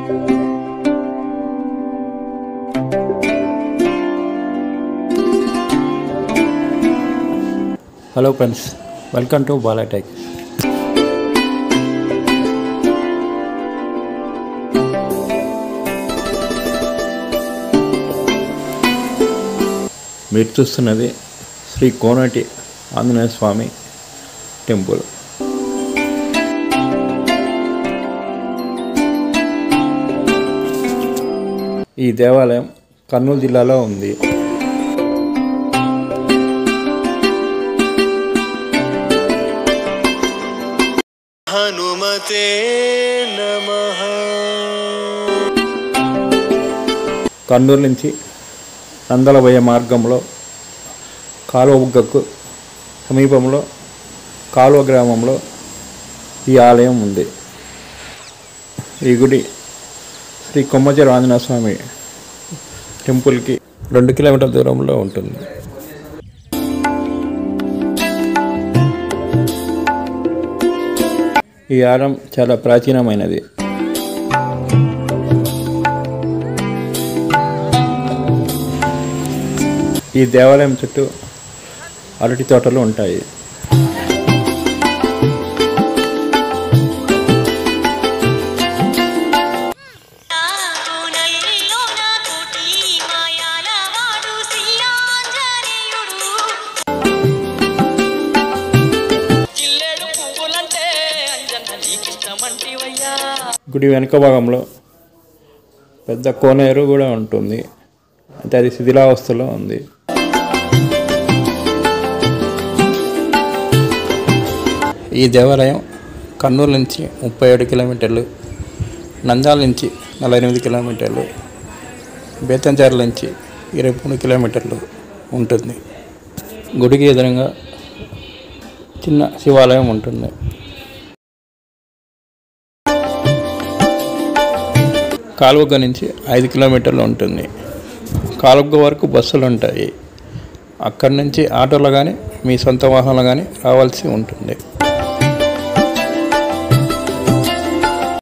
hello friends welcome to Balatech మీరు చూస్తున్నది Shri Konati Anjaneya Swamy temple ఈ దేవాలయం కర్నూలు జిల్లాలో ఉంది హనుమతే నమః కర్నూలు నుంచి నందలబోయే మార్గంలో కాలువ బుగ్గకు సమీపంలో కాలువ గ్రామంలో ఈ ఆలయం ఉంది ఈ గుడి శ్రీ కొమ్మచెర ఆంజనేయ స్వామి టెంపుల్కి రెండు కిలోమీటర్ల దూరంలో ఉంటుంది ఈ ఆలయం చాలా ప్రాచీనమైనది ఈ దేవాలయం చుట్టూ అరటి తోటలు ఉంటాయి కోనల్లో నా కోటి మాయాల వాడు శ్రీయాంజనేయుడు జిల్లేడు పువ్వులంటే అంజన్న నీకిష్టమంటివయ్యా గుడి వెనుక భాగంలో పెద్ద కోనేరు కూడా ఉంటుంది అంటే అది శిథిలావస్థలో ఉంది ఈ దేవాలయం కర్నూలు నుంచి ముప్పై ఏడు కిలోమీటర్లు నంద్యాల నుంచి నలభై ఎనిమిది కిలోమీటర్లు బేతంచార్ల నుంచి ఇరవై మూడు కిలోమీటర్లు ఉంటుంది గుడికి ఎదురుగా చిన్న శివాలయం ఉంటుంది కాలువగ నుంచి ఐదు కిలోమీటర్లు ఉంటుంది కాలువగ వరకు బస్సులు ఉంటాయి అక్కడి నుంచి ఆటోలో కానీ మీ సొంత వాహనంలో కానీ రావాల్సి ఉంటుంది